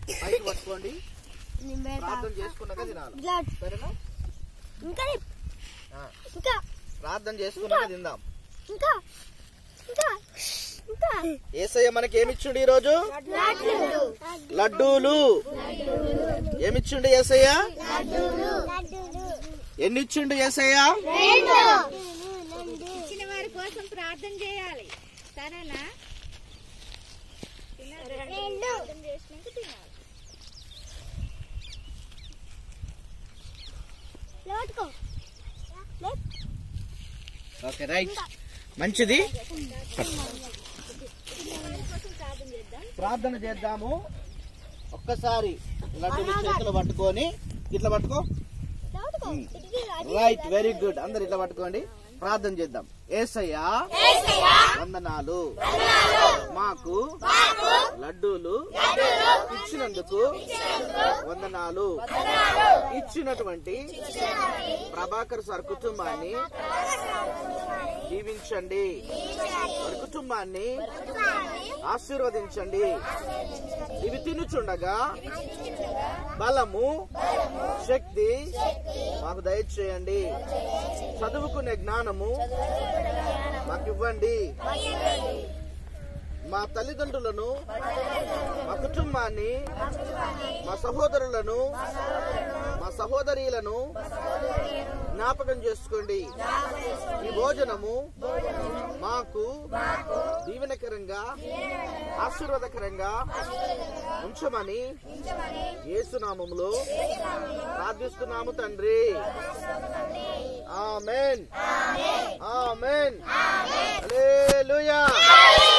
పైకి పట్టుకోండి ప్రార్థన చేసుకున్నాక తినాలి సరేనా ఇంకా ఆ, ఇంకా ప్రార్థన చేసుకున్నాక తిందాం ఇంకా ఇంకా ఇంకా ఏసయ్య మనకి ఏమిచ్చుండు ఈరోజు లడ్డూలు ఏమిచ్చుండు ఏసయ్య ఎన్ని ఇచ్చిండు ఏసయ్య ఇచ్చిన వారి కోసం ప్రార్థన చేయాలి సరేనా ప్రార్థన చేసినాక తినాలి లోటుకో ఓకే రైట్ మంచిది ప్రార్థన చేద్దాము ఒక్కసారి లడ్డూలు చేతులు పట్టుకొని ఇట్లా పట్టుకో లోటుకో రైట్ వెరీ గుడ్ అందరు ఇట్లా పట్టుకోండి ప్రార్థన చేద్దాం ఏసయ్యా వందనాలు మాకు లడ్డూలు ఇచ్చినందుకు వందనాలు ఇచ్చినటువంటి ప్రభాకర్ సార్ కుటుంబాన్ని దీవించండి వారి కుటుంబాన్ని ఆశీర్వదించండి ఇవి తినుచుండగా బలము శక్తి మాకు దయచేయండి చదువుకునే జ్ఞానము మాకు ఇవ్వండి మా తల్లిదండ్రులను మా కుటుంబాన్ని మా సహోదరులను మా సహోదరీలను జ్ఞాపకం చేసుకోండి ఈ భోజనము మాకు దీవెనకరంగా ఆశీర్వాదకరంగా ఉంచమని యేసునామములో ప్రార్థిస్తున్నాము తండ్రి ఆమెన్ ఆమెన్ హల్లెలూయా